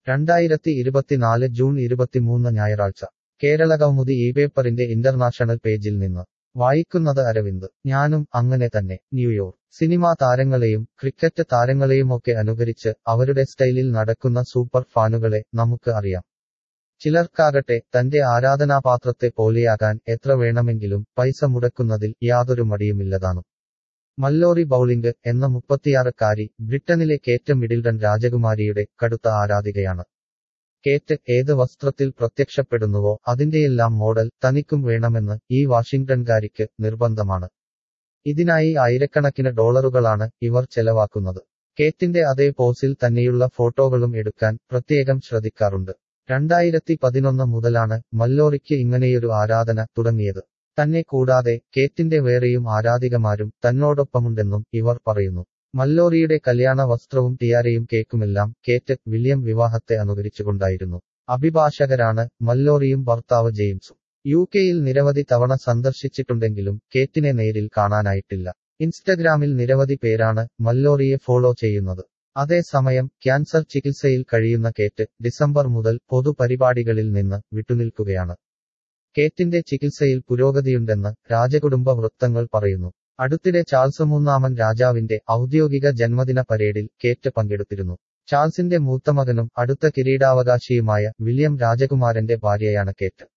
രണ്ടായിരത്തി ഇരുപത്തിനാല് ജൂൺ ഇരുപത്തിമൂന്ന് ഞായറാഴ്ച കേരള കൗമുദി ഈ പേപ്പറിന്റെ ഇന്റർനാഷണൽ പേജിൽ നിന്ന് വായിക്കുന്നത് അരവിന്ദ് ഞാനും അങ്ങനെ തന്നെ ന്യൂയോർക്ക് സിനിമാ താരങ്ങളെയും ക്രിക്കറ്റ് താരങ്ങളെയുമൊക്കെ അനുകരിച്ച് അവരുടെ സ്റ്റൈലിൽ നടക്കുന്ന സൂപ്പർ ഫാനുകളെ നമുക്ക് അറിയാം ചിലർക്കാകട്ടെ തന്റെ ആരാധനാപാത്രത്തെ പോലെയാകാൻ എത്ര വേണമെങ്കിലും പൈസ മുടക്കുന്നതിൽ യാതൊരു മടിയുമില്ലതാനും മല്ലോറി ബൌളിംഗ് എന്ന മുപ്പത്തിയാറുകാരി ബ്രിട്ടനിലെ കേറ്റ് മിഡിൽഡൺ രാജകുമാരിയുടെ കടുത്ത ആരാധികയാണ് കേറ്റ് ഏത് വസ്ത്രത്തിൽ പ്രത്യക്ഷപ്പെടുന്നുവോ അതിന്റെയെല്ലാം മോഡൽ തനിക്കും വേണമെന്ന് ഈ വാഷിംഗ്ടൺകാരിക്ക് നിർബന്ധമാണ് ഇതിനായി ആയിരക്കണക്കിന് ഡോളറുകളാണ് ഇവർ ചെലവാക്കുന്നത് കേറ്റിന്റെ അതേ പോസിൽ തന്നെയുള്ള ഫോട്ടോകളും എടുക്കാൻ പ്രത്യേകം ശ്രദ്ധിക്കാറുണ്ട് രണ്ടായിരത്തി പതിനൊന്ന് മുതലാണ് മല്ലോറിക്ക് ഇങ്ങനെയൊരു ആരാധന തുടങ്ങിയത് തന്നെ കൂടാതെ കേറ്റിന്റെ വേറെയും ആരാധികമാരും തന്നോടൊപ്പമുണ്ടെന്നും ഇവർ പറയുന്നു മല്ലോറിയുടെ കല്യാണ വസ്ത്രവും ടിയാരയും കേക്കുമെല്ലാം കേറ്റ് വില്യം വിവാഹത്തെ അനുകരിച്ചുകൊണ്ടായിരുന്നു അഭിഭാഷകരാണ് മല്ലോറിയും ഭർത്താവ് ജെയിംസും യു കെയിൽ നിരവധി തവണ സന്ദർശിച്ചിട്ടുണ്ടെങ്കിലും കേറ്റിനെ നേരിൽ കാണാനായിട്ടില്ല ഇൻസ്റ്റഗ്രാമിൽ നിരവധി പേരാണ് മല്ലോറിയെ ഫോളോ ചെയ്യുന്നത് അതേസമയം ക്യാൻസർ ചികിത്സയിൽ കഴിയുന്ന കേറ്റ് ഡിസംബർ മുതൽ പൊതുപരിപാടികളിൽ നിന്ന് വിട്ടുനിൽക്കുകയാണ് കേറ്റിന്റെ ചികിത്സയിൽ പുരോഗതിയുണ്ടെന്ന് രാജകുടുംബ വൃത്തങ്ങൾ പറയുന്നു അടുത്തിടെ ചാൾസ് മൂന്നാമൻ രാജാവിന്റെ ഔദ്യോഗിക ജന്മദിന പരേഡിൽ കേറ്റ് പങ്കെടുത്തിരുന്നു ചാൾസിന്റെ മൂത്തമകനും അടുത്ത കിരീടാവകാശിയുമായ വില്യം രാജകുമാരന്റെ ഭാര്യയാണ് കേറ്റ്